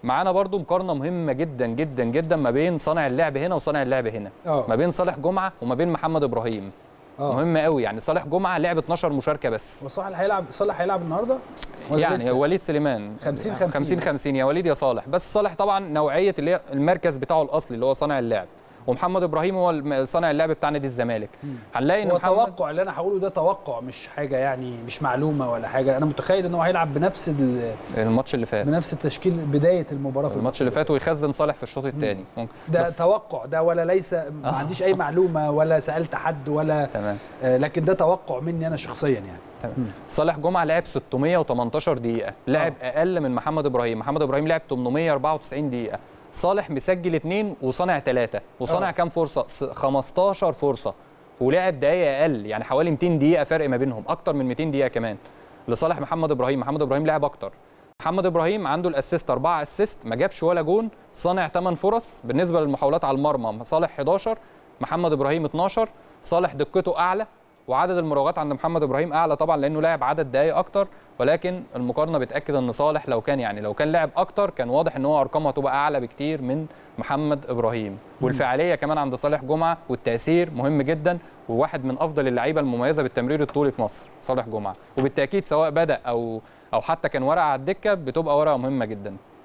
معانا برضو مقارنه مهمه جدا جدا جدا ما بين صانع اللعب هنا وصانع اللعب هنا اه ما بين صالح جمعه وما بين محمد ابراهيم اه مهمه قوي يعني صالح جمعه لعب 12 مشاركه بس وصالح هيلعب صالح هيلعب النهارده ولا يعني لسه؟ وليد سليمان 50 50. 50 50 يا وليد يا صالح بس صالح طبعا نوعيه اللي هي المركز بتاعه الاصلي اللي هو صانع اللعب ومحمد ابراهيم هو الم- صانع اللعب بتاع نادي الزمالك هنلاقي ان هو محمد توقع اللي انا هقوله ده توقع مش حاجه يعني مش معلومه ولا حاجه انا متخيل ان هو هيلعب بنفس ال- الماتش اللي فات بنفس التشكيل بدايه المباراه في الماتش اللي فات ويخزن صالح في الشوط الثاني ده بس- توقع ده ولا ليس ما عنديش اي معلومه ولا سالت حد ولا تمام آه، لكن ده توقع مني انا شخصيا يعني تمام صالح جمعه لعب 618 دقيقه لعب اقل من محمد ابراهيم محمد ابراهيم لعب 894 دقيقه صالح مسجل اثنين وصانع ثلاثه وصانع آه. كام فرصه س- 15 فرصه ولعب دقايق اقل يعني حوالي 200 دقيقه فرق ما بينهم اكتر من 200 دقيقه كمان لصالح محمد ابراهيم محمد ابراهيم لعب اكتر محمد ابراهيم عنده الاسيست 4 اسيست ما جابش ولا جون صانع 8 فرص بالنسبه للمحاولات على المرمى صالح 11 محمد ابراهيم 12 صالح دقته اعلى وعدد المراوغات عند محمد ابراهيم اعلى طبعا لانه لاعب عدد دقائق اكتر ولكن المقارنه بتاكد ان صالح لو كان يعني لو كان لاعب اكتر كان واضح ان هو ارقامه هتبقى اعلى بكتير من محمد ابراهيم والفعاليه كمان عند صالح جمعه والتاثير مهم جدا وواحد من افضل اللعيبه المميزه بالتمرير الطولي في مصر صالح جمعه وبالتاكيد سواء بدا او او حتى كان ورقه على الدكه بتبقى ورقه مهمه جدا